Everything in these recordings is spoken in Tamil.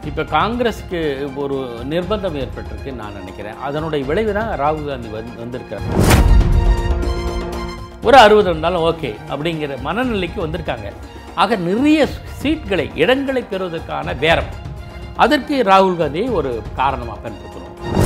இப்போ காங்கிரஸ்க்கு ஒரு நிர்பந்தம் ஏற்பட்டிருக்குன்னு நான் நினைக்கிறேன் அதனுடைய விளைவு தான் ராகுல் காந்தி வந்து வந்திருக்காரு ஒரு அறுபது இருந்தாலும் ஓகே அப்படிங்கிற மனநிலைக்கு வந்திருக்காங்க ஆக நிறைய சீட்களை இடங்களை பெறுவதற்கான பேரம் அதற்கு ராகுல் காந்தியை ஒரு காரணமாக பயன்படுத்தணும்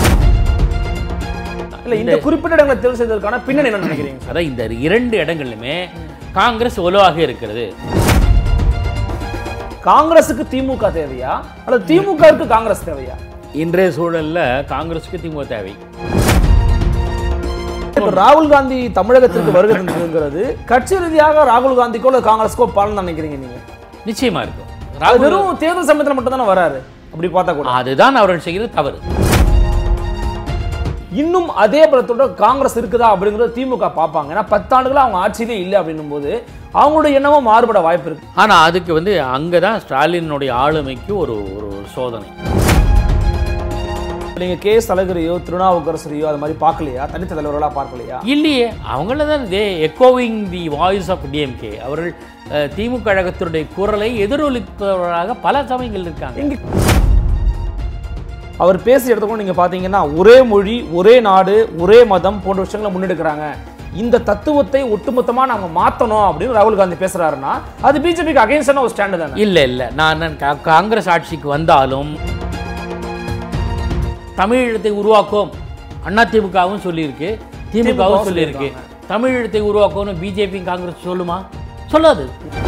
இல்ல இந்த குறிப்பிட்ட இடங்களை தேர்வு செய்ததற்கான பின்னணி என்ன நினைக்கிறீங்க சார் அதான் இந்த இரண்டு இடங்களிலுமே காங்கிரஸ் வலுவாக இருக்கிறது காங்கிரஸுக்கு திமுக தேவையா அல்லது திமுகவுக்கு காங்கிரஸ் தேவையா இன்றைய சூழல்ல காங்கிரஸுக்கு திமுக தேவை இப்ப ராகுல் காந்தி தமிழகத்திற்கு வருகை தந்திருக்கிறது கட்சி ரீதியாக ராகுல் காந்திக்கோ அல்லது காங்கிரஸ்க்கோ பலன் நினைக்கிறீங்க நீங்க நிச்சயமா இருக்கும் அது ராகுல் வெறும் தேர்தல் சமயத்தில் மட்டும் தானே வராரு அப்படி பார்த்தா கூட அதுதான் அவர்கள் செய்கிறது தவறு இன்னும் அதே பலத்தோட காங்கிரஸ் இருக்குதா அப்படிங்கறது திமுக பார்ப்பாங்க ஏன்னா பத்தாண்டுகளா அவங்க ஆட்சியிலே இல்லை அப்படின்னும் போது அவங்களுடைய எண்ணமும் மாறுபட வாய்ப்பு இருக்கு ஆனா அதுக்கு வந்து அங்கே தான் ஸ்டாலினுடைய ஆளுமைக்கு ஒரு ஒரு சோதனை நீங்க கே எஸ் அழகிரியோ திருநாவுக்கரசரையோ அது மாதிரி பார்க்கலையா தனித்த தலைவர்களா பார்க்கலையா இல்லையே அவங்கள தான் தே எக்கோவிங் தி வாய்ஸ் ஆஃப் டிஎம்கே அவர்கள் அஹ், திமுக கழகத்தினுடைய குரலை எதிரொலிப்பவர்களாக பல சமயங்கள் இருக்காங்க இங்க அவர் பேசிய இடத்துல கூட நீங்க பாத்தீங்கன்னா ஒரே மொழி ஒரே நாடு ஒரே மதம் போன்ற விஷயங்களை முன்னெடுக்கிறாங்க இந்த தத்துவத்தை ஒட்டுமொத்தமா நாங்க மாத்தணும் அப்படின்னு ராகுல் காந்தி பேசுறாருன்னா அது பிஜேபிக்கு அகைன்ஸ்டான ஒரு ஸ்டாண்டு தானே இல்லை இல்லை நான் நான் கா- காங்கிரஸ் ஆட்சிக்கு வந்தாலும் தமிழீழத்தை உருவாக்கும் அண்ணா திமுகவும் சொல்லியிருக்கு திமுகவும் திமுகவும் சொல்லியிருக்கு தமிழீழத்தை உருவாக்கும்னு பிஜேபி காங்கிரஸ் சொல்லுமா சொல்லாது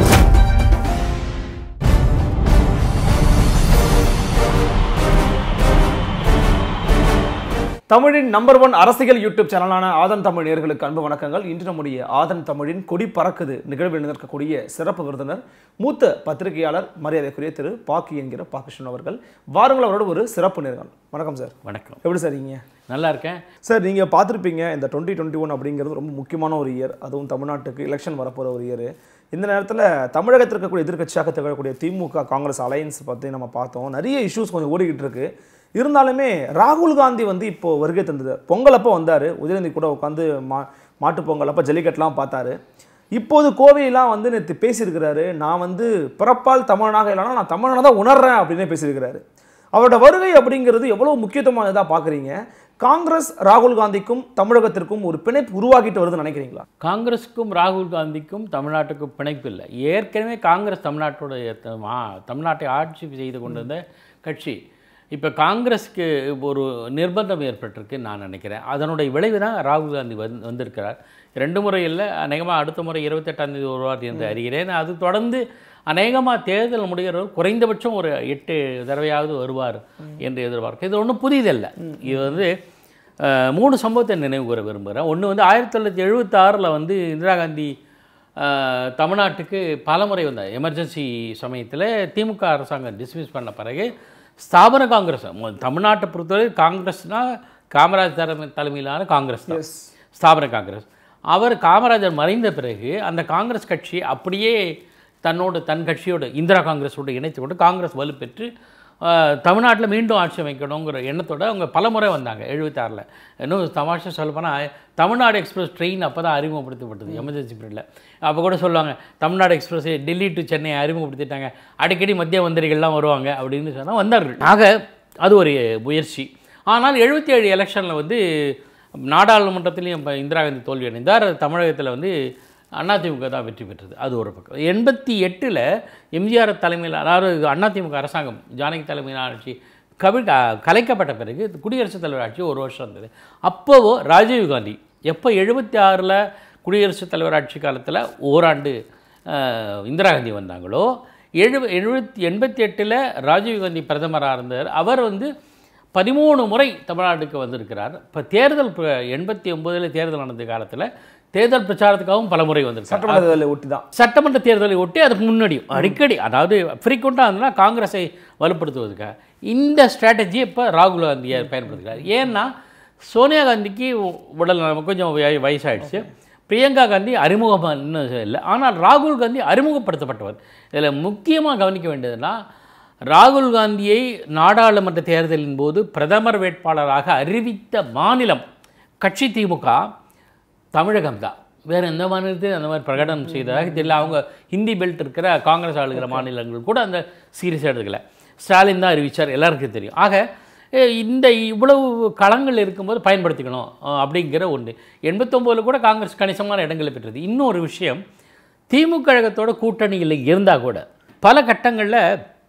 தமிழின் நம்பர் ஒன் அரசியல் யூடியூப் சேனலான ஆதன் தமிழ் நேயர்களுக்கு அன்பு வணக்கங்கள் இன்று நம்முடைய ஆதன் தமிழின் கொடி பறக்குது நிகழ்வில் நிற்கக்கூடிய சிறப்பு விருந்தினர் மூத்த பத்திரிகையாளர் மரியாதைக்குரிய திரு பாக்கி என்கிற பாகிருஷ்ணன் அவர்கள் வாருங்கள் அவரோட ஒரு சிறப்பு நேர்கள் வணக்கம் சார் வணக்கம் எப்படி சார் இருக்கீங்க நல்லா இருக்கேன் சார் நீங்கள் பார்த்துருப்பீங்க இந்த டுவெண்ட்டி டுவெண்ட்டி ஒன் அப்படிங்கிறது ரொம்ப முக்கியமான ஒரு இயர் அதுவும் தமிழ்நாட்டுக்கு எலெக்ஷன் வரப்போகிற ஒரு இயர் இந்த நேரத்தில் தமிழகத்தில் இருக்கக்கூடிய எதிர்க்கட்சியாக திகழக்கூடிய திமுக காங்கிரஸ் அலையன்ஸ் பற்றி நம்ம பார்த்தோம் நிறைய இஷ்யூஸ் கொஞ்சம் ஓடிக்கிட்டு இருக்கு இருந்தாலுமே ராகுல் காந்தி வந்து இப்போ வருகை தந்தது பொங்கல் அப்போ வந்தார் உதயநிதி கூட உட்காந்து மா மாட்டுப் பொங்கல் அப்போ ஜல்லிக்கட்டுலாம் பார்த்தாரு இப்போது கோவையெல்லாம் வந்து நேற்று பேசியிருக்கிறாரு நான் வந்து பிறப்பால் தமிழனாக இல்லைனா நான் தமிழனாக தான் உணர்றேன் அப்படின்னே பேசியிருக்கிறாரு அவரோட வருகை அப்படிங்கிறது எவ்வளோ முக்கியத்துவமானதாக பார்க்குறீங்க காங்கிரஸ் ராகுல் காந்திக்கும் தமிழகத்திற்கும் ஒரு பிணைப்பு உருவாக்கிட்டு வருதுன்னு நினைக்கிறீங்களா காங்கிரஸுக்கும் ராகுல் காந்திக்கும் தமிழ்நாட்டுக்கும் பிணைப்பு இல்லை ஏற்கனவே காங்கிரஸ் தமிழ்நாட்டுடைய த- மா- தமிழ்நாட்டை ஆட்சி செய்து கொண்டிருந்த கட்சி இப்போ காங்கிரஸுக்கு ஒரு நிர்பந்தம் ஏற்பட்டிருக்குன்னு நான் நினைக்கிறேன் அதனுடைய விளைவு தான் ராகுல் காந்தி வந்து வந்திருக்கிறார் ரெண்டு முறை இல்லை அநேகமாக அடுத்த முறை இருபத்தெட்டாம் தேதி வருவார் என்று அறிகிறேன் அது தொடர்ந்து அநேகமாக தேர்தல் முடிகிறவர் குறைந்தபட்சம் ஒரு எட்டு தடவையாவது வருவார் என்று எதிர்பார்க்க இது ஒன்றும் புதியதல்ல இது வந்து அஹ், மூணு சம்பவத்தை நினைவு கூற விரும்புகிறேன் ஒன்று வந்து ஆயிரத்தி தொள்ளாயிரத்தி எழுபத்தாறில் வந்து இந்திரா காந்தி அஹ், தமிழ்நாட்டுக்கு பலமுறை வந்தார் எமர்ஜென்சி சமயத்தில் திமுக அரசாங்கம் டிஸ்மிஸ் பண்ண பிறகு ஸ்தாபன காங்கிரஸ் மொ- தமிழ்நாட்டை பொறுத்தவரை காங்கிரஸ்னால் காமராஜ் தலைமை தலைமையிலான காங்கிரஸ் தான் எஸ் ஸ்தாபன காங்கிரஸ் அவர் காமராஜர் மறைந்த பிறகு அந்த காங்கிரஸ் கட்சி அப்படியே தன்னோடு தன் கட்சியோடு இந்திரா காங்கிரஸோடு இணைத்து கொண்டு காங்கிரஸ் வலுப்பெற்று தமிழ்நாட்டில் மீண்டும் ஆட்சி அமைக்கணுங்கிற எண்ணத்தோட அவங்க பலமுறை வந்தாங்க எழுபத்தாறில் இன்னும் தமாஷா சொல்லப்போனால் தமிழ்நாடு எக்ஸ்பிரஸ் ட்ரெயின் அப்போ தான் அறிமுகப்படுத்தப்பட்டது எமர்ஜென்சி பீரியடில் அப்போ கூட சொல்லுவாங்க தமிழ்நாடு எக்ஸ்பிரஸ் டெல்லி டு சென்னை அறிமுகப்படுத்திட்டாங்க அடிக்கடி மத்திய மந்திரிகள்லாம் வருவாங்க அப்படின்னு சொன்னால் வந்தார்கள் ஆக அது ஒரு முயற்சி ஆனால் எழுபத்தி ஏழு எலெக்ஷனில் வந்து நாடாளுமன்றத்திலையும் இப்போ இந்திரா காந்தி தோல்வி அடைந்தார் தமிழகத்தில் வந்து அதிமுக தான் வெற்றி பெற்றது அது ஒரு பக்கம் எண்பத்தி எட்டில் எம்ஜிஆர் தலைமையில் அதாவது அதிமுக அரசாங்கம் ஜானகி தலைமையிலான ஆட்சி கவி க- கலைக்கப்பட்ட பிறகு குடியரசுத் தலைவர் ஆட்சி ஒரு வருஷம் இருந்தது அப்போவோ ராஜீவ் காந்தி எப்போ எழுபத்தி ஆறில் குடியரசுத் தலைவர் ஆட்சி காலத்தில் ஓராண்டு அஹ், இந்திரா காந்தி வந்தாங்களோ எழு எழுபத்தி எண்பத்தி எட்டில் ராஜீவ் காந்தி பிரதமராக இருந்தார் அவர் வந்து பதிமூணு முறை தமிழ்நாட்டுக்கு வந்திருக்கிறார் இப்போ தேர்தல் ப- எண்பத்தி ஒம்போதில் தேர்தல் நடந்த காலத்தில் தேர்தல் பிரச்சாரத்துக்காகவும் பல முறை வந்திருக்கார் சட்டமன்ற தேர்தலை ஒட்டி தான் சட்டமன்ற தேர்தலை ஒட்டி அதுக்கு முன்னாடியும் அடிக்கடி அதாவது ஃப்ரீக்வெண்ட்டாக இருந்ததுன்னா காங்கிரஸை வலுப்படுத்துவதற்காக இந்த ஸ்ட்ராட்டஜியை இப்போ ராகுல் காந்தியை பயன்படுத்துகிறார் ஏன்னா சோனியா காந்திக்கு உடல் நலம் கொஞ்சம் வய- வயசாயிடுச்சு பிரியங்கா காந்தி அறிமுகமாக இன்னும் இல்லை ஆனால் ராகுல் காந்தி அறிமுகப்படுத்தப்பட்டவர் இதில் முக்கியமாக கவனிக்க வேண்டியதுன்னா ராகுல் காந்தியை நாடாளுமன்ற தேர்தலின் போது பிரதமர் வேட்பாளராக அறிவித்த மாநிலம் கட்சி திமுக தமிழகம் தான் வேறு எந்த மாநிலத்தையும் அந்த மாதிரி பிரகடனம் செய்ததாக தெரியல அவங்க ஹிந்தி பெல்ட் இருக்கிற காங்கிரஸ் ஆளுகிற மாநிலங்கள் கூட அந்த சீரியஸாக எடுத்துக்கல ஸ்டாலின் தான் அறிவிச்சார் எல்லாருக்கும் தெரியும் ஆக அஹ், இந்த இவ்வளவு களங்கள் இருக்கும்போது பயன்படுத்திக்கணும் அஹ், அப்படிங்கிற ஒன்று எண்பத்தொம்போதில் கூட காங்கிரஸ் கணிசமான இடங்களை பெற்றது இன்னொரு விஷயம் திமுக கழகத்தோட கூட்டணியில் இருந்தால் கூட பல கட்டங்களில்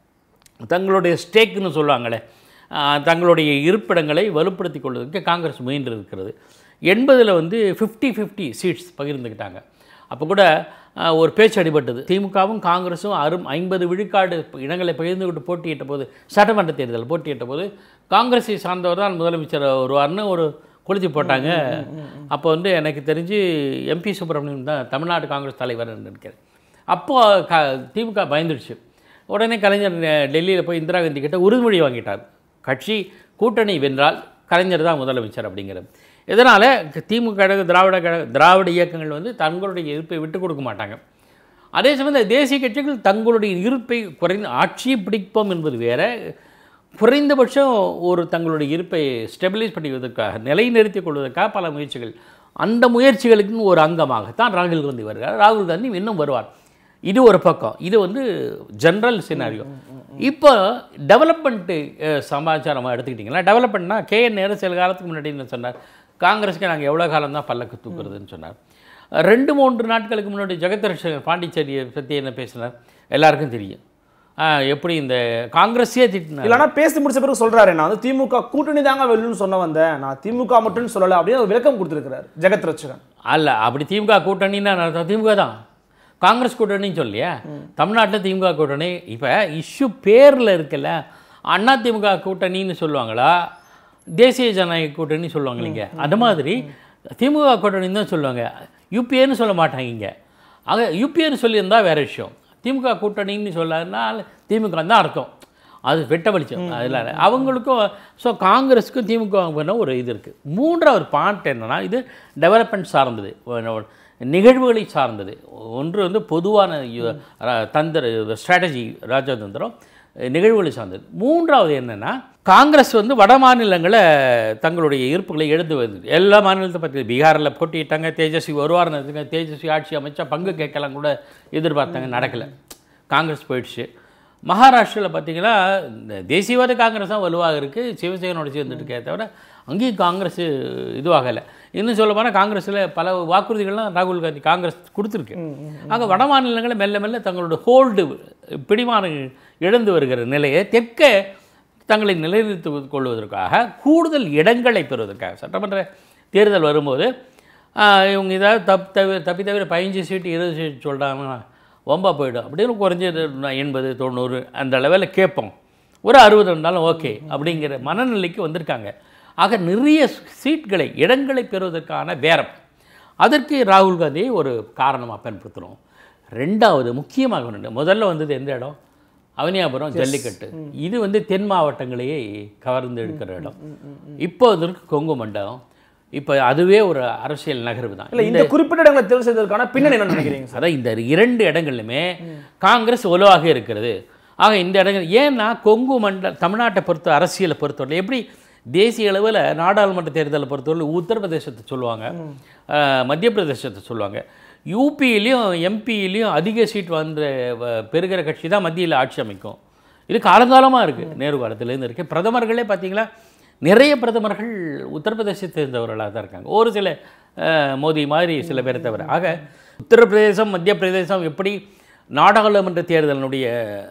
தங்களுடைய ஸ்டேக்குன்னு சொல்லுவாங்களே ஆஹ், தங்களுடைய இருப்பிடங்களை வலுப்படுத்தி கொள்வதற்கு காங்கிரஸ் முயன்று இருக்கிறது எண்பதில் வந்து ஃபிஃப்டி ஃபிஃப்டி சீட்ஸ் பகிர்ந்துக்கிட்டாங்க அப்போ கூட ஆஹ், ஒரு பேச்சு அடிபட்டது திமுகவும் காங்கிரஸும் அரும் ஐம்பது விழுக்காடு இடங்களை பகிர்ந்துக்கிட்டு போட்டியிட்ட போது சட்டமன்ற தேர்தல் போட்டியிட்ட போது காங்கிரஸை சார்ந்தவர் தான் முதலமைச்சர் வருவார்னு ஒரு கொளுத்தி போட்டாங்க அப்போ வந்து எனக்கு தெரிஞ்சு எம்பி சுப்பிரமணியன் தான் தமிழ்நாடு காங்கிரஸ் தலைவர் நினைக்கிறேன் அப்போ க திமுக பயந்துடுச்சு உடனே கலைஞர் டெல்லியில் போய் இந்திரா காந்தி கிட்ட உறுதிமொழி வாங்கிட்டார் கட்சி கூட்டணி வென்றால் கலைஞர் தான் முதலமைச்சர் அப்படிங்கிறது இதனால் திமுக கழக திராவிட கழக திராவிட இயக்கங்கள் வந்து தங்களுடைய இருப்பை விட்டு கொடுக்க மாட்டாங்க அதே சமயம் இந்த தேசிய கட்சிகள் தங்களுடைய இருப்பை குறைந்து ஆட்சியை பிடிப்போம் என்பது வேற குறைந்தபட்சம் ஒரு தங்களுடைய இருப்பை ஸ்டெபிலைஸ் பண்ணுவதற்காக நிலைநிறுத்திக் கொள்வதற்காக பல முயற்சிகள் அந்த முயற்சிகளுக்கு ஒரு அங்கமாகத்தான் ராகுல் காந்தி வருகிறார் ராகுல் காந்தி இன்னும் வருவார் இது ஒரு பக்கம் இது வந்து ஜென்ரல் சினாரியோ இப்போ டெவலப்மெண்ட்டு சமாச்சாரமாக எடுத்துக்கிட்டிங்கன்னா டெவலப்மெண்ட்னா கே என் நேரு சில காலத்துக்கு முன்னாடி என்ன சொன்னார் காங்கிரஸ்க்கு நாங்கள் எவ்வளோ காலம் தான் பல்லக்கு தூக்குறதுன்னு சொன்னார் ரெண்டு மூன்று நாட்களுக்கு முன்னாடி ஜெகதர்ஷன் பாண்டிச்சேரியை பற்றி என்ன பேசினார் எல்லாருக்கும் தெரியும் ஆ, எப்படி இந்த காங்கிரஸே திட்டினார் இல்லைனா பேசி முடிச்ச பிறகு சொல்றாரு நான் வந்து திமுக கூட்டணி தாங்க வெல்லுன்னு சொன்ன வந்தேன் நான் திமுக மட்டும் சொல்லலை அப்படின்னு ஒரு விளக்கம் கொடுத்துருக்கிறார் ஜெகத் ரட்சகன் அல்ல அப்படி திமுக கூட்டணின்னு அர்த்தம் திமுக தான் காங்கிரஸ் கூட்டணின்னு சொல்லியா தமிழ்நாட்டில் திமுக கூட்டணி இப்போ இஷ்யூ பேரில் இருக்குல்ல அண்ணா திமுக கூட்டணின்னு சொல்லுவாங்களா தேசிய ஜனநாயக கூட்டணி சொல்லுவாங்க இல்லைங்க அது மாதிரி திமுக கூட்டணின்னு தான் சொல்லுவாங்க யூபிஏன்னு சொல்ல மாட்டாங்க இங்கே ஆக யூபிஏன்னு சொல்லியிருந்தா வேற விஷயம் திமுக கூட்டணின்னு சொல்லாதனால திமுக தான் அர்த்தம் அது வெட்ட வெளிச்சம் அதில் அவங்களுக்கும் ஸோ காங்கிரஸுக்கும் திமுக ஒரு இது இருக்குது மூன்றாவது பாயிண்ட் என்னன்னா இது டெவலப்மெண்ட் சார்ந்தது ஒ- நிகழ்வுகளை சார்ந்தது ஒன்று வந்து பொதுவான யு- ர- தந்திர ஸ்ட்ராட்டஜி ராஜதந்திரம் நிகழ்வுகளை சார்ந்தது மூன்றாவது என்னென்னா காங்கிரஸ் வந்து வட மாநிலங்களை தங்களுடைய இருப்புகளை எழுந்து வருது எல்லா மாநிலத்தை பற்றி பீகாரில் போட்டிட்டாங்க தேஜஸ்வி வருவார்னு இருக்குங்க தேஜஸ்வி ஆட்சி அமைச்சா பங்கு கேட்கலாம் கூட எதிர்பார்த்தாங்க நடக்கலை காங்கிரஸ் போயிடுச்சு மகாராஷ்டிராவில் பார்த்தீங்கன்னா இந்த தேசியவாத காங்கிரஸ் தான் வலுவாக இருக்குது சிவசேனோட சேர்ந்துட்டு இருக்கே தவிர அங்கேயும் காங்கிரஸ் இதுவாகலை இன்னும் சொல்ல போனால் காங்கிரஸில் பல வாக்குறுதிகள்லாம் ராகுல் காந்தி காங்கிரஸ் கொடுத்துருக்கு ஆக வட மாநிலங்களை மெல்ல மெல்ல தங்களோட ஹோல்டு பிடிமானம் இழந்து வருகிற நிலையை தெற்க தங்களை நிலைநிறுத்திக் கொள்வதற்காக கூடுதல் இடங்களை பெறுவதற்காக சட்டமன்ற தேர்தல் வரும்போது ஆஹ், இவங்க ஏதாவது தப்பு தவிர தப்பி தவிர பதினஞ்சு சீட்டு இருபது சீட்டு சொல்கிறாங்கன்னா ஒம்பா போயிடும் அப்படின்னு குறைஞ்சது எண்பது தொண்ணூறு அந்த லெவலில் கேட்போம் ஒரு அறுபது இருந்தாலும் ஓகே அப்படிங்கிற மனநிலைக்கு வந்திருக்காங்க ஆக நிறைய சீட்களை இடங்களை பெறுவதற்கான பேரம் அதற்கு ராகுல் காந்தியை ஒரு காரணமாக பயன்படுத்துகிறோம் ரெண்டாவது முக்கியமாக ஒன்று முதல்ல வந்தது எந்த இடம் அவனியாபுரம் ஜல்லிக்கட்டு இது வந்து தென் மாவட்டங்களையே கவர்ந்து எடுக்கிற இடம் இப்போ இதற்கு கொங்கு மண்டலம் இப்போ அதுவே ஒரு அரசியல் நகர்வு தான் இல்ல இந்த குறிப்பிட்ட இடங்களை தேர்வு செய்ததற்கான பின்னணி என்ன நினைக்கிறீங்க சார் அதான் இந்த இரண்டு இடங்களிலுமே காங்கிரஸ் வலுவாக இருக்கிறது ஆக இந்த இடங்கள் ஏன்னா கொங்கு மண்டல தமிழ்நாட்டை பொறுத்த அரசியலை பொறுத்தவரை எப்படி தேசிய அளவில் நாடாளுமன்ற தேர்தலை பொறுத்தவரை உத்தரப்பிரதேசத்தை சொல்லுவாங்க அஹ், மத்திய பிரதேசத்தை சொல்லுவாங்க யூபியிலையும் எம்பியிலையும் அதிக சீட் வந்த வ- பெறுகிற கட்சி தான் மத்தியில் ஆட்சி அமைக்கும் இது காலங்காலமாக இருக்குது நேரு காலத்துலேருந்து இருக்குது பிரதமர்களே பார்த்தீங்களா நிறைய பிரதமர்கள் உத்தரப்பிரதேசத்தை சேர்ந்தவர்களாக தான் இருக்காங்க ஒரு சில அஹ், மோடி மாதிரி சில பேரை தவிர ஆக உத்தரப்பிரதேசம் மத்திய பிரதேசம் எப்படி நாடாளுமன்ற தேர்தலினுடைய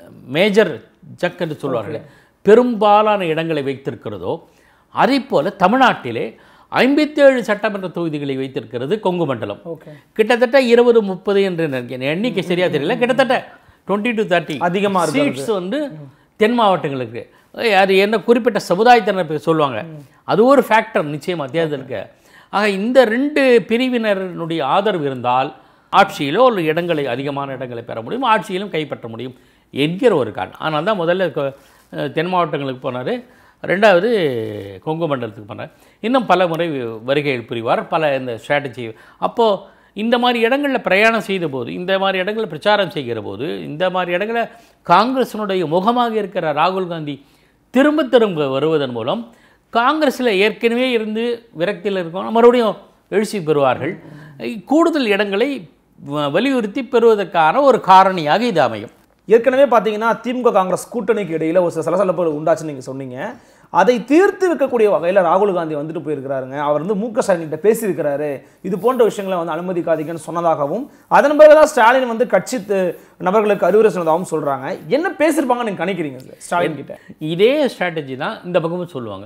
மேஜர் ஜக் என்று சொல்வார்களே பெரும்பாலான இடங்களை வைத்திருக்கிறதோ அதே போல தமிழ்நாட்டிலே ஐம்பத்தேழு சட்டமன்ற தொகுதிகளை வைத்திருக்கிறது கொங்கு மண்டலம் ஓகே கிட்டத்தட்ட இருபது முப்பது என்று நினைக்கிறேன் எண்ணிக்கை சரியா தெரியல கிட்டத்தட்ட டுவெண்ட்டி டு தேர்ட்டி அதிகமா இருக்கு சீட்ஸ் வந்து தென் மாவட்டங்களுக்கு ஏய், அது என்ன குறிப்பிட்ட சமுதாயத்தினர் பேர் சொல்லுவாங்க அது ஒரு ஃபேக்டர் நிச்சயமா தேர்தலுக்கு ஆக இந்த ரெண்டு பிரிவினருடைய ஆதரவு இருந்தால் ஆட்சியிலோ ஒரு இடங்களை அதிகமான இடங்களை பெற முடியும் ஆட்சியிலும் கைப்பற்ற முடியும் என்கிற ஒரு காரணம் ஆனால் தான் முதல்ல கொ- அஹ் தென் மாவட்டங்களுக்கு போனார் ரெண்டாவது கொங்கு மண்டலத்துக்கு போனார் இன்னும் பல முறை வருகைகள் புரிவார் பல இந்த ஸ்ட்ராட்டஜி அப்போது இந்த மாதிரி இடங்களில் பிரயாணம் செய்த போது இந்த மாதிரி இடங்களில் பிரச்சாரம் செய்கிற போது இந்த மாதிரி இடங்களில் காங்கிரஸினுடைய முகமாக இருக்கிற ராகுல் காந்தி திரும்ப திரும்ப வருவதன் மூலம் காங்கிரஸில் ஏற்கனவே இருந்து விரக்தியில் இருக்கவங்க மறுபடியும் எழுச்சி பெறுவார்கள் கூடுதல் இடங்களை வ- வலியுறுத்தி பெறுவதற்கான ஒரு காரணியாக இது அமையும் ஏற்கனவே பார்த்தீங்கன்னா திமுக காங்கிரஸ் கூட்டணிக்கு இடையில ஒரு சில சலசலப்புகள் உண்டாச்சுன்னு நீங்கள் சொன்னீங்க அதை தீர்த்து வைக்கக்கூடிய வகையில் ராகுல் காந்தி வந்துட்டு போயிருக்கிறாருங்க அவர் வந்து மு க ஸ்டாலின் கிட்ட பேசியிருக்கிறாரு இது போன்ற விஷயங்களை வந்து அனுமதிக்காதீங்கன்னு சொன்னதாகவும் அதன் பிறகு தான் ஸ்டாலின் வந்து கட்சி த- நபர்களுக்கு அறிவுரை சொன்னதாகவும் சொல்றாங்க என்ன பேசியிருப்பாங்க நீங்க கணிக்கிறீங்க சார் ஸ்டாலின் கிட்ட இதே ஸ்ட்ராட்டஜி தான் இந்த பக்கமும் சொல்லுவாங்க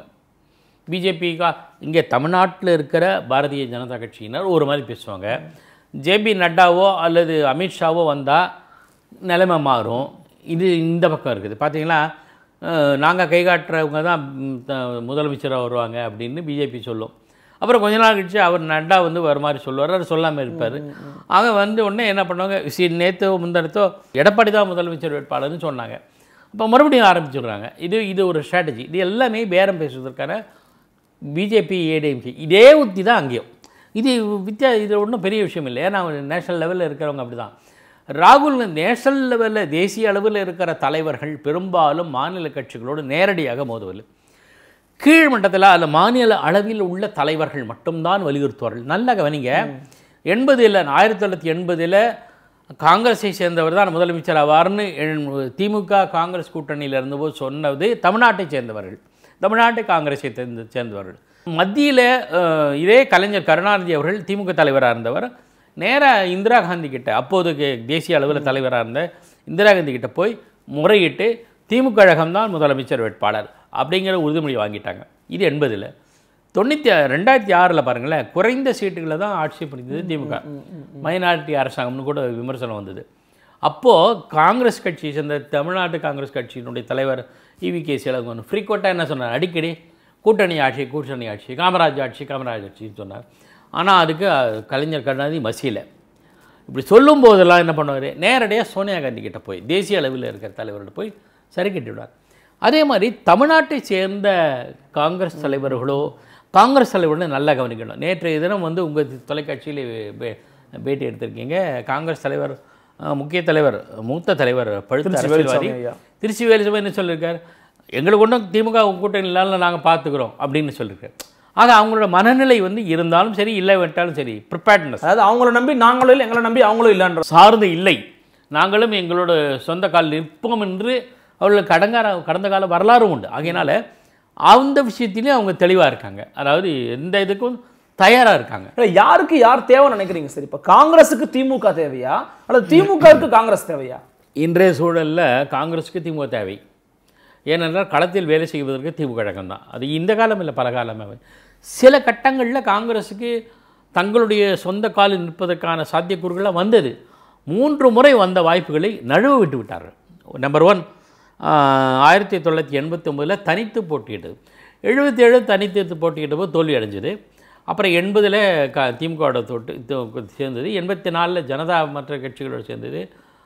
பிஜேபி கா இங்கே தமிழ்நாட்டில் இருக்கிற பாரதிய ஜனதா கட்சியினர் ஒரு மாதிரி பேசுவாங்க ஜேபி நட்டாவோ அல்லது அமித்ஷாவோ வந்தால் நிலைமை மாறும் இது இந்த பக்கம் இருக்குது பார்த்தீங்களா நாங்கள் கை காட்டுறவங்க தான் ம், த- முதலமைச்சராக வருவாங்க அப்படின்னு பிஜேபி சொல்லும் அப்புறம் கொஞ்ச நாள் கழிச்சு அவர் நட்டா வந்து வர மாதிரி சொல்லுவார் அவர் சொல்லாமல் இருப்பார் ஆக வந்து உடனே என்ன பண்ணுவாங்க சி நேற்றோ முந்தனத்தோ எடப்பாடி தான் முதலமைச்சர் வேட்பாளர்னு சொன்னாங்க இப்போ மறுபடியும் ஆரம்பிச்சிடுறாங்க இது இது ஒரு ஸ்ட்ராட்டஜி இது எல்லாமே பேரம் பேசுவதற்கான பிஜேபி ஏடிஎம்கே இதே உத்தி தான் அங்கேயும் இது வித்தியா இது ஒன்றும் பெரிய விஷயம் இல்லை ஏன்னா நேஷனல் லெவலில் இருக்கிறவங்க அப்படி தான் ராகுல் நேஷனல் லெவலில் தேசிய அளவில் இருக்கிற தலைவர்கள் பெரும்பாலும் மாநில கட்சிகளோடு நேரடியாக மோதுவதில்லை கீழ் மட்டத்தில் அல்ல மாநில அளவில் உள்ள தலைவர்கள் மட்டும்தான் வலியுறுத்துவார்கள் நல்லா கவனிங்க எண்பதில் ஆயிரத்தி தொள்ளாயிரத்தி எண்பதில் காங்கிரஸை சேர்ந்தவர் தான் முதலமைச்சர் ஆவார்னு எண்- திமுக காங்கிரஸ் கூட்டணியில் இருந்தபோது சொன்னது தமிழ்நாட்டை சேர்ந்தவர்கள் தமிழ்நாட்டு காங்கிரஸை சேர்ந்த சேர்ந்தவர்கள் மத்தியில் இதே கலைஞர் கருணாநிதி அவர்கள் திமுக தலைவராக இருந்தவர் நேராக இந்திரா காந்தி கிட்ட அப்போதைக்கு தேசிய அளவில் தலைவராக இருந்த இந்திரா காந்தி கிட்ட போய் முறையிட்டு திமுக கழகம்தான் முதலமைச்சர் வேட்பாளர் அப்படிங்கிற உறுதிமொழி வாங்கிட்டாங்க இது எண்பதில் தொண்ணூற்றி ரெண்டாயிரத்தி ஆறில் பாருங்களேன் குறைந்த சீட்டுகளை தான் ஆட்சி புரிந்தது திமுக மைனாரிட்டி அரசாங்கம்னு கூட விமர்சனம் வந்தது அப்போது காங்கிரஸ் கட்சியை சேர்ந்த தமிழ்நாட்டு காங்கிரஸ் கட்சியினுடைய தலைவர் இவி கே சிலங்கன் ஃப்ரீக்வெண்ட்டாக என்ன சொன்னார் அடிக்கடி கூட்டணி ஆட்சி கூட்டணி ஆட்சி காமராஜ் ஆட்சி காமராஜ் ஆட்சின்னு சொன்னார் ஆனால் அதுக்கு அஹ், கலைஞர் கருணாநிதி மசியல இப்படி சொல்லும் போதெல்லாம் என்ன பண்ணுவார் நேரடியாக சோனியா காந்தி கிட்ட போய் தேசிய அளவில் இருக்கிற தலைவர்கிட்ட போய் சரி கட்டிவிடுவார் அதே மாதிரி தமிழ்நாட்டை சேர்ந்த காங்கிரஸ் தலைவர்களோ காங்கிரஸ் தலைவர்களோ நல்லா கவனிக்கணும் நேற்றைய தினம் வந்து உங்கள் தொலைக்காட்சியில் பே- பேட்டி எடுத்திருக்கீங்க காங்கிரஸ் தலைவர் அஹ், முக்கிய தலைவர் மூத்த தலைவர் பழுத்த திருச்சி அரசியல்வாதி வேலுசாமி ஐயா. திருச்சி வேலுசாமி என்ன சொல்லியிருக்கார் எங்களுக்கு ஒன்றும் திமுக கூட்டணி இல்லாமல் நாங்கள் பார்த்துக்குறோம் அப்படின்னு சொல்லியிருக்காரு ஆக அவங்களோட மனநிலை வந்து இருந்தாலும் சரி இல்லை விட்டாலும் சரி ப்ரிப்பேர்ட்னஸ் அதாவது அவங்கள நம்பி நாங்களும் இல்லை எங்களை நம்பி அவங்களும் இல்லைன்ற சார்ந்து இல்லை நாங்களும் எங்களோட சொந்த கால் நிற்போம் என்று அவர்களுக்கு கடங்கார கடந்த கால வரலாறும் உண்டு ஆகையினால அந்த விஷயத்திலையும் அவங்க தெளிவாக இருக்காங்க அதாவது எந்த இதுக்கும் தயாராக இருக்காங்க இல்ல, யாருக்கு யார் தேவைன்னு நினைக்கிறீங்க சார் இப்போ காங்கிரஸுக்கு திமுக தேவையா அல்லது திமுகவுக்கு காங்கிரஸ் தேவையா இன்றைய சூழலில் காங்கிரஸுக்கு திமுக தேவை ஏனென்றால் களத்தில் வேலை செய்வதற்கு திமுக கழகம் தான் அது இந்த காலம் இல்லை பல காலமாகவே சில கட்டங்களில் காங்கிரஸுக்கு தங்களுடைய சொந்த காலில் நிற்பதற்கான சாத்தியக்கூறுகள்லாம் வந்தது மூன்று முறை வந்த வாய்ப்புகளை நழுவ விட்டு விட்டார்கள் நம்பர் ஒன் ஆயிரத்தி தொள்ளாயிரத்தி எண்பத்தி ஒம்பதில் தனித்து போட்டியிட்டது எழுபத்தி ஏழு தனித்து போட்டியிட்ட போது தோல்வி அடைஞ்சது அப்புறம் எண்பதில் க திமுகவோட தொட்டு தொ- சேர்ந்தது எண்பத்தி நாலில் ஜனதா மற்ற கட்சிகளோடு சேர்ந்தது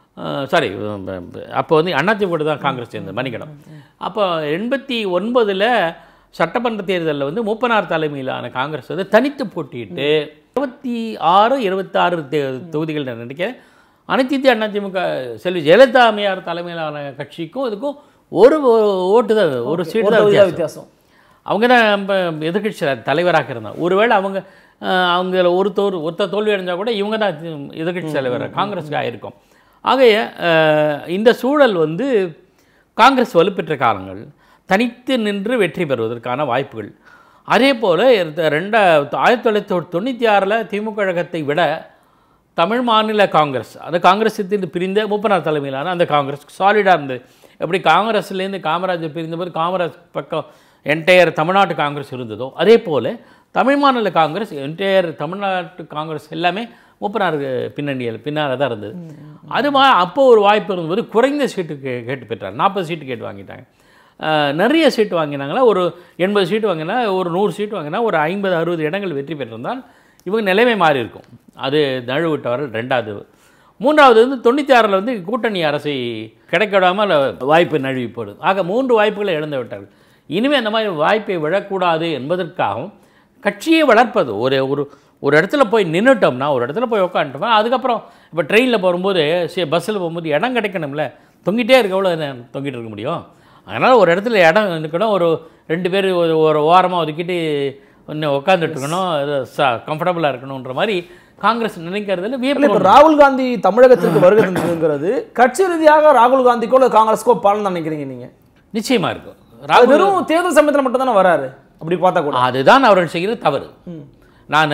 சாரி அப்போ வந்து அதிமுக தான் காங்கிரஸ் சேர்ந்தது மன்னிக்கணும் அப்போ எண்பத்தி ஒன்பதில் சட்டமன்ற தேர்தலில் வந்து மூப்பனார் தலைமையிலான காங்கிரஸ் வந்து தனித்து போட்டியிட்டு இருபத்தி ஆறு இருபத்தாறு தொகுதிகள் நான் நினைக்கிறேன் அனைத்து இந்திய அதிமுக செல்வி ஜெயலலிதா அம்மையார் தலைமையிலான கட்சிக்கும் இதுக்கும் ஒரு ஓட்டு தான் ஒரு சீட்டு ஒரு தான் தொகுதியா வித்தியாசம் வித்தியாசம் அவங்க தான் நம்ம எதிர்கட்சி தலைவராக இருந்தாங்க ஒருவேளை அவங்க அஹ், அவங்க ஒரு தோல் ஒருத்த தோல்வி அடைஞ்சால் கூட இவங்க தான் எதிர்கட்சி தலைவர் காங்கிரஸுக்கு ஆயிருக்கும் ஆகைய அஹ், இந்த சூழல் வந்து காங்கிரஸ் வலுப்பெற்ற காலங்கள் தனித்து நின்று வெற்றி பெறுவதற்கான வாய்ப்புகள் அதே போல் ரெண்டா ஆயிரத்தி தொள்ளாயிரத்தி தொண்ணூற்றி ஆறில் திமுக கழகத்தை விட தமிழ் மாநில காங்கிரஸ் அந்த காங்கிரஸிலிருந்து பிரிந்த மூப்பனார் தலைமையிலான அந்த காங்கிரஸ் சாலிடாக இருந்தது எப்படி காங்கிரஸ்லேருந்து காமராஜர் பிரிந்தபோது காமராஜ் பக்கம் என்டையர் தமிழ்நாட்டு காங்கிரஸ் இருந்ததோ அதே போல் தமிழ் மாநில காங்கிரஸ் என்டையர் தமிழ்நாட்டு காங்கிரஸ் எல்லாமே மூப்பனார் பின்னணியில் பின்னால் தான் இருந்தது அது மா அப்போ ஒரு வாய்ப்பு இருந்தபோது குறைந்த சீட்டு கே கேட்டு பெற்றார் நாற்பது சீட்டு கேட்டு வாங்கிட்டாங்க அஹ், நிறைய சீட்டு வாங்கினாங்களா ஒரு எண்பது சீட்டு வாங்கினா ஒரு நூறு சீட்டு வாங்கினா ஒரு ஐம்பது அறுபது இடங்கள் வெற்றி பெற்றிருந்தால் இவங்க நிலைமை மாறி இருக்கும் அது நழுவிட்டவர்கள் ரெண்டாவது மூன்றாவது வந்து தொண்ணூற்றி ஆறில் வந்து கூட்டணி அரசை கிடைக்கிடாமல் வாய்ப்பு நழுவி போடுது ஆக மூன்று வாய்ப்புகளை இழந்து விட்டார்கள் இனிமேல் அந்த மாதிரி வாய்ப்பை விழக்கூடாது என்பதற்காகவும் கட்சியை வளர்ப்பது ஒரு ஒரு ஒரு இடத்துல போய் நின்றுட்டோம்னா ஒரு இடத்துல போய் உட்காந்துட்டோம்னா அதுக்கப்புறம் இப்போ ட்ரெயினில் போகும்போது சரி பஸ்ஸில் போகும்போது இடம் கிடைக்கணும்ல தொங்கிட்டே இருக்க எவ்வளோ நேரம் தொங்கிட்டு இருக்க முடியும் அதனால் ஒரு இடத்துல இடம் இருக்கணும் ஒரு ரெண்டு பேர் ஒரு ஒரு ஓரமாக ஒதுக்கிட்டு இன்னும் உட்காந்துட்டு இருக்கணும் கம்ஃபர்டபுளாக இருக்கணுன்ற மாதிரி காங்கிரஸ் நினைக்கிறதுல இல்ல வியப்பு இப்போ ராகுல் காந்தி தமிழகத்திற்கு வருகை தந்ததுங்கிறது கட்சி ரீதியாக ராகுல் காந்திக்கோ இல்லை காங்கிரஸ்க்கோ பலன் நினைக்கிறீங்க நீங்க நிச்சயமாக இருக்கும் அது ராகுல் வெறும் தேர்தல் சமயத்தில் மட்டும் தானே வராரு அப்படி பார்த்தா கூட அதுதான் அவர்கள் செய்கிற தவறு நான்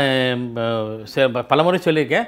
பலமுறை சொல்லியிருக்கேன்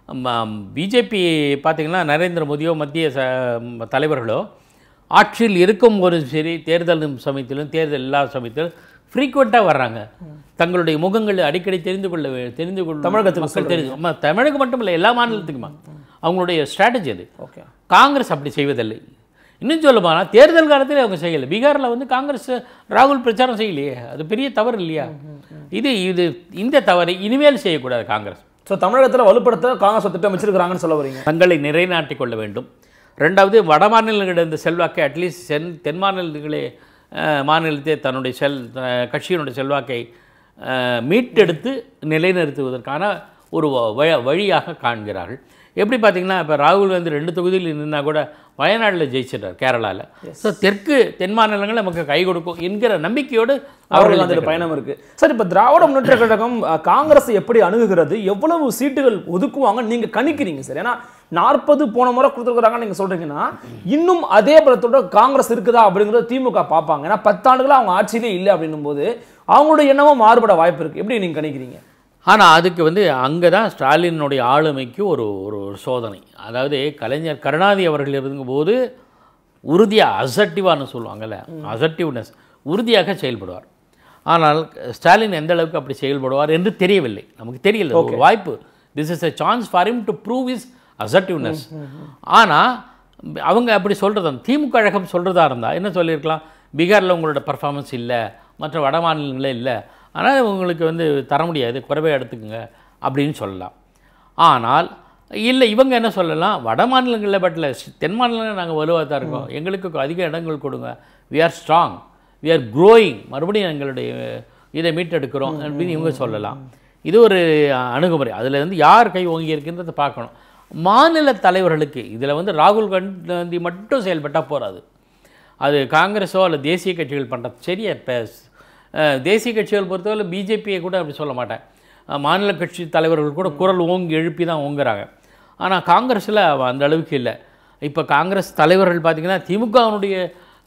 பிஜேபி பார்த்தீங்கன்னா நரேந்திர மோடியோ மத்திய ச ம, தலைவர்களோ ஆட்சியில் இருக்கும் ஒரு சரி தேர்தல் சமயத்திலும் தேர்தல் இல்லாத சமயத்திலும் ஃப்ரீக்வெண்ட்டாக வர்றாங்க தங்களுடைய முகங்கள் அடிக்கடி தெரிந்து கொள்ள வே- தெரிந்து கொள்ள தமிழகத்துக்கு மக்கள் தெரிஞ்சு ஆமா, தமிழகம் மட்டும் இல்லை எல்லா மாநிலத்துக்குமா அவங்களுடைய ஸ்ட்ராட்டஜி அது ஓகே காங்கிரஸ் அப்படி செய்வதில்லை இன்னும் சொல்ல போனால் தேர்தல் காலத்தில் அவங்க செய்யலை பீகாரில் வந்து காங்கிரஸ் ராகுல் பிரச்சாரம் செய்யலையே அது பெரிய தவறு இல்லையா இது இது இந்த தவறை இனிமேல் செய்யக்கூடாது காங்கிரஸ் ஸோ தமிழகத்தில் வலுப்படுத்த காங்கிரஸ் திட்டம் வச்சிருக்காங்கன்னு சொல்ல வரீங்க தங்களை நிலைநாட்டிக் கொள்ள வேண்டும் ரெண்டாவது வட மாநிலங்களிடம் செல்வாக்கை அட்லீஸ்ட் சென் தென் மாநிலங்களே அஹ், மாநிலத்தை தன்னுடைய செல் அஹ், கட்சியினுடைய செல்வாக்கை அஹ், மீட்டெடுத்து நிலைநிறுத்துவதற்கான ஒரு வ- வ- வழியாக காண்கிறார்கள் எப்படி பார்த்தீங்கன்னா இப்போ ராகுல் காந்தி ரெண்டு தொகுதியில் நின்னா கூட வயநாட்டில் ஜெயிச்சிட்டார் கேரளாவில் ஸோ தெற்கு தென் மாநிலங்கள் நமக்கு கை கொடுக்கும் என்கிற நம்பிக்கையோடு அவர்கள் அவர்கள் அந்த பயணம் இருக்கு சார் இப்போ திராவிட முன்னேற்ற கழகம் அஹ், காங்கிரஸ் எப்படி அணுகுகிறது எவ்வளவு சீட்டுகள் ஒதுக்குவாங்க நீங்க கணிக்கிறீங்க சார் ஏன்னா நாற்பது போன முறை கொடுத்துருக்காங்க நீங்க சொல்றீங்கன்னா இன்னும் அதே பலத்தோட காங்கிரஸ் இருக்குதா அப்படிங்கறத திமுக பார்ப்பாங்க ஏன்னா பத்தாண்டுகளா அவங்க ஆட்சியிலே இல்லை அப்படின்னும் போது அவங்களுடைய எண்ணமும் மாறுபட வாய்ப்பு இருக்கு எப்படி நீங்க கணிக்கிறீங்க ஆனால் அதுக்கு வந்து அங்கே தான் ஸ்டாலினுடைய ஆளுமைக்கு ஒரு ஒரு ஒரு சோதனை அதாவது கலைஞர் கருணாநிதி அவர்கள் இருந்தபோது உறுதியாக அசட்டிவான்னு சொல்லுவாங்கல்ல அசட்டிவ்னஸ் உறுதியாக செயல்படுவார் ஆனால் ஸ்டாலின் எந்த அளவுக்கு அப்படி செயல்படுவார் என்று தெரியவில்லை நமக்கு தெரியல ஒரு வாய்ப்பு this is a chance for him to prove is assertiveness ஆனால் அவங்க அப்படி சொல்கிறது திமுக கழகம் சொல்கிறதா இருந்தால் என்ன சொல்லியிருக்கலாம் பீகாரில் உங்களோட பர்ஃபார்மன்ஸ் இல்லை மற்ற வட மாநிலங்களே இல்லை ஆனால் உங்களுக்கு வந்து தர முடியாது குறைவே எடுத்துக்கோங்க அப்படின்னு சொல்லலாம் ஆனால் இல்லை இவங்க என்ன சொல்லலாம் வட மாநிலங்களில் பட்டில் தென் மாநிலங்களில் நாங்கள் வலுவாக தான் இருக்கோம் எங்களுக்கு அதிக இடங்கள் கொடுங்க we are strong we are growing மறுபடியும் எங்களுடைய இதை மீட்டெடுக்கிறோம் அப்படின்னு இவங்க சொல்லலாம் இது ஒரு அணுகுமுறை அதில் வந்து யார் கை ஓங்கி இருக்கின்றதை பார்க்கணும் மாநில தலைவர்களுக்கு இதில் வந்து ராகுல் காந்தி மட்டும் செயல்பட்டால் போகாது அது காங்கிரஸோ அல்ல தேசிய கட்சிகள் பண்ணுறது சரியா இப்போ தேசிய கட்சிகள் பொறுத்தவரை பிஜேபியை கூட அப்படி சொல்ல மாட்டேன் அஹ், மாநில கட்சி தலைவர்கள் கூட குரல் ஓங்கி எழுப்பி தான் ஓங்குறாங்க ஆனால் காங்கிரஸில் அந்த அளவுக்கு இல்லை இப்போ காங்கிரஸ் தலைவர்கள் பார்த்திங்கன்னா திமுகவினுடைய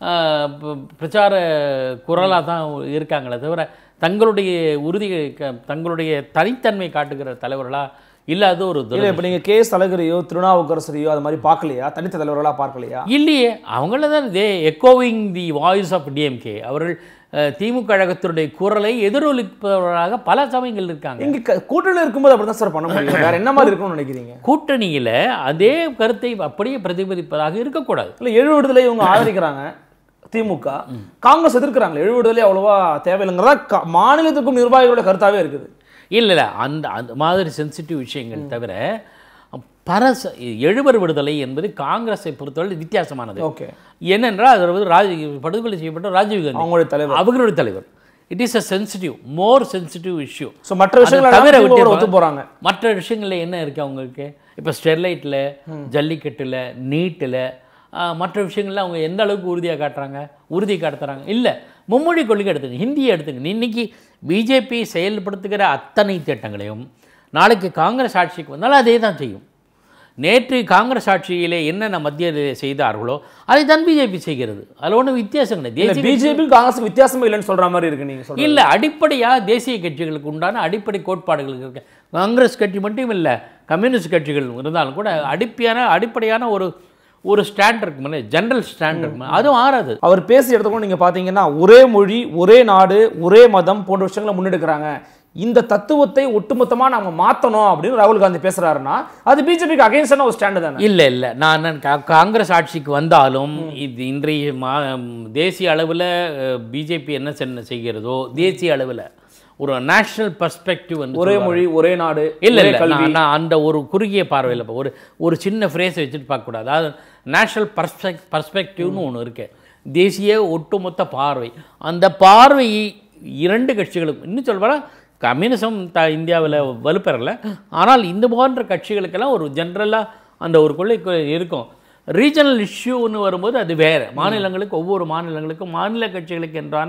பிரச்சார குரலாக தான் இருக்காங்களே தவிர தங்களுடைய உறுதி க- தங்களுடைய தனித்தன்மை காட்டுகிற தலைவர்களாக இல்லாத ஒரு துர- இல்ல இப்போ நீங்க கே எஸ் அழகிரியோ திருநாவுக்கரசரையோ அது மாதிரி பார்க்கலையா தனித்த தலைவர்களா பார்க்கலையா இல்லையே அவங்கள தான் தே எக்கோவிங் தி வாய்ஸ் ஆஃப் டிஎம்கே அவர்கள் அஹ், திமுக கழகத்தினுடைய குரலை எதிரொலிப்பவர்களாக பல சமயங்கள் இருக்காங்க இங்க க- கூட்டணியில் இருக்கும்போது அப்படிதான் சார் பண்ண முடியும் வேற என்ன மாதிரி இருக்கும்னு நினைக்கிறீங்க கூட்டணியில் அதே கருத்தை அப்படியே பிரதிபலிப்பதாக இருக்கக்கூடாது இல்ல எழு விடுதலை இவங்க ஆதரிக்கிறாங்க திமுக காங்கிரஸ் எதிர்க்கிறாங்க எழு விடுதலை அவ்வளவா தேவையில்லைங்கிறதா க- மாநிலத்துக்கும் நிர்வாகிகளோட கருத்தாவே இருக்குது இல்லை இல்லை அந்த அந்த மாதிரி சென்சிட்டிவ் விஷயங்கள் தவிர பரச எழுவர் விடுதலை என்பது காங்கிரஸை பொறுத்தவரை வித்தியாசமானது ஓகே என்னென்றால் அதில் வந்து ராஜ் படுகொலை செய்யப்பட்ட ராஜீவ் காந்தி அவங்களுடைய தலைவர் அவர்களுடைய தலைவர் it is a sensitive more sensitive issue so மற்ற விஷயங்கள் தவிர எல்லாம் திமுக விட்டு ஒத்து போறாங்க மற்ற விஷயங்கள்ல என்ன இருக்கு அவங்களுக்கு இப்போ ஸ்டெர்லைட்டில் ஜல்லிக்கட்டில் நீட்டில் மற்ற விஷயங்கள்ல அவங்க எந்த அளவுக்கு உறுதியாக காட்டுறாங்க உறுதி காட்டுறாங்க இல்லை மும்மொழி கொள்கை எடுத்துங்க ஹிந்தியை எடுத்துங்க இன்னைக்கு பிஜேபி செயல்படுத்துகிற அத்தனை திட்டங்களையும் நாளைக்கு காங்கிரஸ் ஆட்சிக்கு வந்தாலும் அதே தான் செய்யும் நேற்று காங்கிரஸ் ஆட்சியிலே என்னென்ன மத்தியில் செய்தார்களோ அதை தான் பிஜேபி செய்கிறது அதில் ஒன்றும் வித்தியாசம் கிடையாது இல்ல தேசிய பிஜேபி காங்கிரஸ் வித்தியாசமே இல்லைன்னு சொல்ற மாதிரி இருக்கு நீங்க சொல்றது இல்லை அடிப்படையாக தேசிய கட்சிகளுக்கு உண்டான அடிப்படை கோட்பாடுகள் இருக்கு காங்கிரஸ் கட்சி மட்டும் இல்லை கம்யூனிஸ்ட் கட்சிகள் இருந்தாலும் கூட அடிப்படையான அடிப்படையான ஒரு ஒரு ஸ்டாண்ட் இருக்குமில்ல ஜென்ரல் ஸ்டாண்ட் இருக்குமில்ல அதுவும் ஆறாது அவர் பேசிய இடத்துக்கும் நீங்க பாத்தீங்கன்னா ஒரே மொழி ஒரே நாடு ஒரே மதம் போன்ற விஷயங்களை முன்னெடுக்கிறாங்க இந்த தத்துவத்தை ஒட்டுமொத்தமா நாம மாத்தணும் அப்படின்னு ராகுல் காந்தி பேசுறாருன்னா அது பிஜேபிக்கு அகைன்ஸ்டான ஒரு ஸ்டாண்டு தானே இல்லை இல்லை நான் நான் கா- காங்கிரஸ் ஆட்சிக்கு வந்தாலும் இது இன்றைய மா தேசிய அளவில் பிஜேபி என்ன சென்ன செய்கிறதோ தேசிய அளவில் ஒரு நேஷனல் பர்ஸ்பெக்டிவ் வந்து ஒரே சொல்லுவாங்க. மொழி ஒரே நாடு இல்லை ஒரே இல்லை கல்வி நான் நான் அந்த ஒரு குறுகிய பார்வையில் இப்போ ஒரு ஒரு சின்ன ஃப்ரேஸ் வச்சுட்டு பார்க்கக்கூடாது அதாவது நேஷனல் பர்ஸ்பெக் பர்ஸ்பெக்டிவ்னு ஒன்று இருக்கு தேசிய ஒட்டுமொத்த பார்வை அந்த பார்வையை இரண்டு கட்சிகளும் இன்னும் சொல்ல கம்யூனிசம் த இந்தியாவில் வலுப்பெறல ஆனால் இந்த போன்ற கட்சிகளுக்கெல்லாம் ஒரு ஜென்ரலாக அந்த ஒரு கொள்கை கொ- இருக்கும் ரீஜனல் இஷ்யூன்னு வரும்போது அது வேறு மாநிலங்களுக்கு ஒவ்வொரு மாநிலங்களுக்கும் மாநில கட்சிகளுக்கு என்றான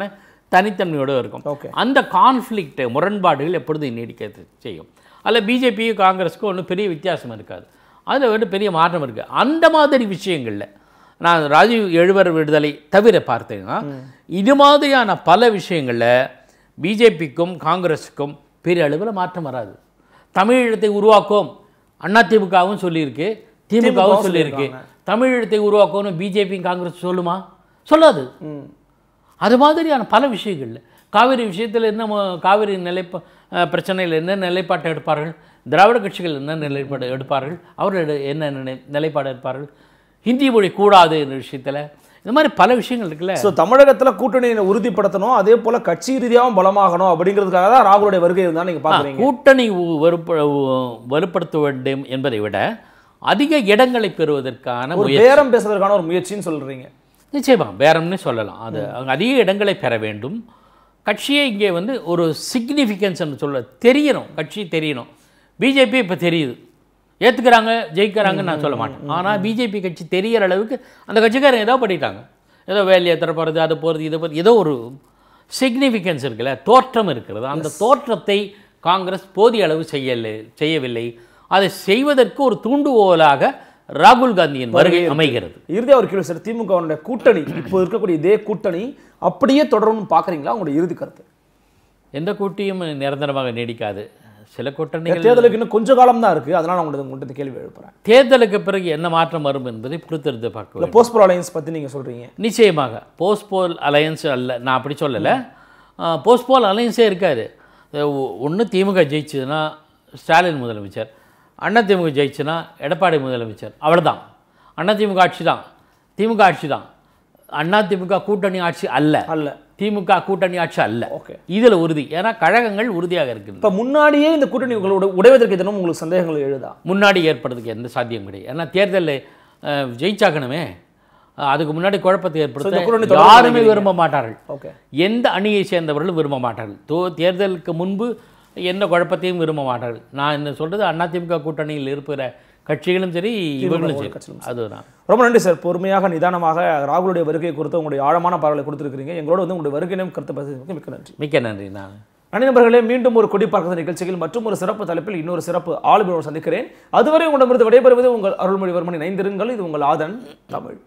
தனித்தன்மையோடு இருக்கும் ஓகே அந்த கான்ஃப்ளிக்ட் முரண்பாடுகள் எப்பொழுதும் நீடிக்க செய்யும் அதில் பிஜேபி காங்கிரஸுக்கும் ஒன்றும் பெரிய வித்தியாசம் இருக்காது அதில் வந்து பெரிய மாற்றம் இருக்குது அந்த மாதிரி விஷயங்களில் நான் ராஜீவ் எழுவர் விடுதலை தவிர பார்த்தேன்னா இது மாதிரியான பல விஷயங்களில் பிஜேபிக்கும் காங்கிரஸுக்கும் பெரிய அளவில் மாற்றம் வராது தமிழீழத்தை உருவாக்கும் அதிமுகவும் சொல்லியிருக்கு திமுகவும் சொல்லியிருக்கு தமிழீழத்தை உருவாக்கணும் பிஜேபி காங்கிரஸ் சொல்லுமா சொல்லாது ம் அது மாதிரியான பல விஷயங்கள்ல காவிரி விஷயத்தில் என்ன ம- காவிரி நிலைப்ப அஹ், பிரச்சனையில் என்ன நிலைப்பாட்டை எடுப்பார்கள் திராவிட கட்சிகள் என்ன நிலைப்பாடு எடுப்பார்கள் அவர்கள் எடு- என்ன நினை- நிலைப்பாடு எடுப்பார்கள் ஹிந்தி மொழி கூடாது என்ற விஷயத்தில் இந்த மாதிரி பல விஷயங்கள் இருக்குல்ல ஸோ தமிழகத்துல கூட்டணியை உறுதிப்படுத்தணும் அதே போல கட்சி ரீதியாகவும் பலமாகணும் அப்படிங்கிறதுக்காக தான் ராகுலுடைய வருகை இருந்தா நீங்க பாக்குறீங்க கூட்டணி உ- வலுப்ப உ- வலுப்படுத்த வேண்டும் என்பதை விட அதிக இடங்களை பெறுவதற்கான ஒரு முயற்சி பேரம் பேசுவதற்கான ஒரு முயற்சின்னு சொல்றீங்க நிச்சயமா பேரம்னு சொல்லலாம் அது அவங்க அதிக இடங்களை பெற வேண்டும் கட்சியே இங்கே வந்து ஒரு சிக்னிஃபிகன்ஸ் சொல்ல தெரியணும் கட்சி தெரியணும் பிஜேபி இப்போ தெரியுது ஏற்றுக்கிறாங்க ஜெயிக்கிறாங்கன்னு நான் சொல்ல மாட்டேன் ஆனால் பிஜேபி கட்சி தெரியற அளவுக்கு அந்த கட்சிக்காரங்க ஏதோ பண்ணிட்டாங்க ஏதோ வேலையை தர போகிறது அது போகிறது இது போகிறது ஏதோ ஒரு சிக்னிஃபிகன்ஸ் இருக்குல்ல தோற்றம் இருக்கிறது அந்த தோற்றத்தை காங்கிரஸ் போதிய அளவு செய்யலை செய்யவில்லை அதை செய்வதற்கு ஒரு தூண்டுகோலாக ராகுல் காந்தியின் வருகை அமைகிறது இறுதியா ஒரு கேள்வி சார் திமுகவுடைய கூட்டணி இப்போ இருக்கக்கூடிய இதே கூட்டணி அப்படியே தொடரும்னு பாக்குறீங்களா உங்களுடைய இறுதி கருத்து எந்த கூட்டியும் நிரந்தரமாக நீடிக்காது சில கூட்டணிகள் தேர்தலுக்கு இன்னும் கொஞ்ச காலம் தான் இருக்கு அதனால உங்களுக்கு உங்கள்கிட்ட இந்த கேள்வி எழுப்புறேன் தேர்தலுக்கு பிறகு என்ன மாற்றம் வரும் என்பதை பொறுத்திருந்து பார்க்க இல்ல வேண்டும் போஸ்ட் அலையன்ஸ் பத்தி நீங்க சொல்றீங்க நிச்சயமாக போஸ்ட்போல் அலையன்ஸ் அல்ல நான் அப்படி சொல்லலை போஸ்ட்போல் அலையன்ஸே இருக்காது ஒன்று திமுக ஜெயிச்சதுன்னா ஸ்டாலின் முதலமைச்சர் அண்ணா திமுக ஜெயிச்சுன்னா எடப்பாடி முதலமைச்சர் அவ்வளவுதான் அண்ணா திமுக ஆட்சி தான் திமுக ஆட்சி தான் அண்ணா திமுக கூட்டணி ஆட்சி அல்ல அல்ல திமுக கூட்டணி ஆட்சி அல்ல ஓகே இதில் உறுதி ஏன்னா கழகங்கள் உறுதியாக இருக்கின்றன இப்ப முன்னாடியே இந்த கூட்டணி உங்களோட உடைவதற்கு எதனும் உங்களுக்கு சந்தேகங்கள் எழுதா முன்னாடி ஏற்படுறதுக்கு எந்த சாத்தியம் கிடையாது ஏன்னா தேர்தலில் அஹ், ஜெயிச்சாக்கணுமே அஹ், அதுக்கு முன்னாடி குழப்பத்தை So, இந்த கூட்டணி ஏற்படுத்த தொடரும் யாருமே நினைக்கிறீங்க? விரும்ப மாட்டார்கள் ஓகே எந்த அணியை சேர்ந்தவர்களும் விரும்ப மாட்டார்கள் தோ தேர்தலுக்கு முன்பு எந்த குழப்பத்தையும் விரும்ப மாட்டார்கள் நான் என்ன சொல்றது அதிமுக கூட்டணியில் இருக்கிற கட்சிகளும் சரி இவர்களும் சரி கட்சிகளும் அதுதான் ரொம்ப நன்றி சார் பொறுமையாக நிதானமாக ராகுலுடைய வருகை குறித்து உங்களுடைய ஆழமான பார்வையை கொடுத்துருக்கீங்க எங்களோட வந்து உங்களுடைய வருகையிலும் கருத்து பேசுறதுக்கு மிக்க நன்றி மிக்க நன்றி நான் நன்றி நண்பர்களே மீண்டும் ஒரு கொடி பார்க்கிற நிகழ்ச்சியில் மற்றும் ஒரு சிறப்பு தலைப்பில் இன்னொரு சிறப்பு ஆளுமையோடு சந்திக்கிறேன் அதுவரை உங்களிடமிருந்து விடைபெறுவது உங்கள் அருள்மொழிவர்மன் இணைந்திருங்கள் இது உங்கள் ஆதன் தமிழ்